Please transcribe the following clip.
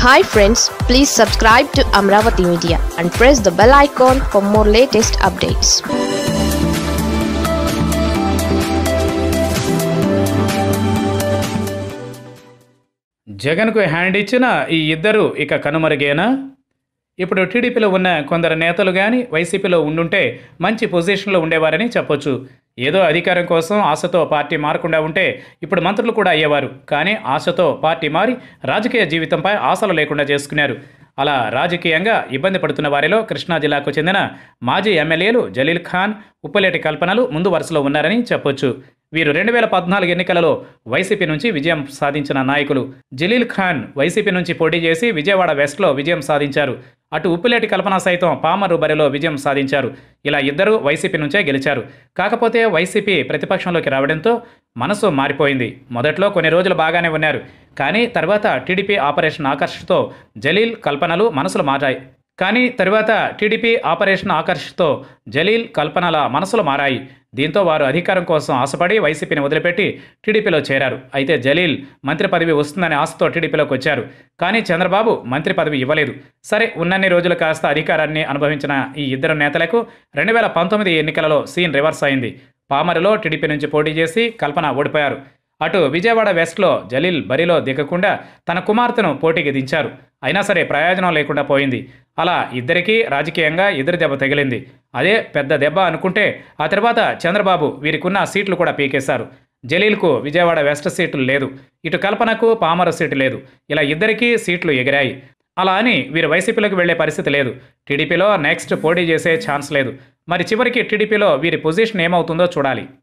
hi friends please subscribe to Amaravati media and press the bell icon for more latest updates జగన్కు hand ఇచ్చిన ఈ ఇద్దరు ఇక కనుమరుగేనా ఇప్పుడు టీడీపీలో ఉన్న కొందరు నేతలు కానీ వైసీపీలో ఉండుంటే మంచి పొజిషన్లో ఉండేవారని చెప్పొచ్చు ఏదో అధికారం కోసం ఆశతో పార్టీ మారకుండా ఉంటే ఇప్పుడు మంత్రులు కూడా అయ్యేవారు కానీ ఆశతో పార్టీ మారి రాజకీయ జీవితంపై ఆశలు లేకుండా చేసుకున్నారు అలా రాజకీయంగా ఇబ్బంది పడుతున్న వారిలో కృష్ణా జిల్లాకు చెందిన మాజీ ఎమ్మెల్యేలు జలీల్ ఖాన్ ఉప్పలేటి కల్పనలు ముందు వరుసలో ఉన్నారని చెప్పొచ్చు వీరు రెండు వేల పద్నాలుగు ఎన్నికలలో వైసీపీ నుంచి విజయం సాధించిన నాయకులు జలీల్ ఖాన్ వైసీపీ నుంచి పోటీ చేసి విజయవాడ వెస్ట్లో విజయం సాధించారు అటు ఉప్పిలేటి కల్పన సైతం పామరు బరిలో విజయం సాధించారు ఇలా ఇద్దరు వైసీపీ నుంచే గెలిచారు కాకపోతే వైసీపీ ప్రతిపక్షంలోకి రావడంతో మనసు మారిపోయింది మొదట్లో కొన్ని రోజులు బాగానే ఉన్నారు కానీ తర్వాత టీడీపీ ఆపరేషన్ ఆకర్షతో జలీల్ కల్పనలు మనసులు మారాయి కానీ తర్వాత టీడీపీ ఆపరేషన్ ఆకర్షతో జలీల్ కల్పనల మనసులు మారాయి దీంతో వారు అధికారం కోసం ఆశపడి వైసీపీని వదిలిపెట్టి టీడీపీలో చేరారు అయితే జలీల్ మంత్రి పదవి వస్తుందనే ఆశతో టీడీపీలోకి వచ్చారు కానీ చంద్రబాబు మంత్రి పదవి ఇవ్వలేదు సరే ఉన్నన్ని రోజులు కాస్త అధికారాన్ని అనుభవించిన ఈ ఇద్దరు నేతలకు రెండు వేల పంతొమ్మిది ఎన్నికలలో సీన్ రివర్స్ అయింది పామరులో టీడీపీ నుంచి పోటీ చేసి కల్పన ఓడిపోయారు అటు విజయవాడ వెస్ట్లో జలీల్ బరిలో దిగకుండా తన కుమార్తెను పోటీకి దించారు అయినా సరే ప్రయోజనం లేకుండా పోయింది అలా ఇద్దరికీ రాజకీయంగా ఎదురు దెబ్బ తగిలింది అదే పెద్ద దెబ్బ అనుకుంటే ఆ తర్వాత చంద్రబాబు వీరికున్న సీట్లు కూడా పీకేశారు జలీల్కు విజయవాడ వెస్ట్ సీట్లు లేదు ఇటు కల్పనకు పామర సీటు లేదు ఇలా ఇద్దరికీ సీట్లు ఎగిరాయి అలా అని వీరు వైసీపీలోకి వెళ్లే పరిస్థితి లేదు టీడీపీలో నెక్స్ట్ పోటీ చేసే ఛాన్స్ లేదు మరి చివరికి టీడీపీలో వీరి పొజిషన్ ఏమవుతుందో చూడాలి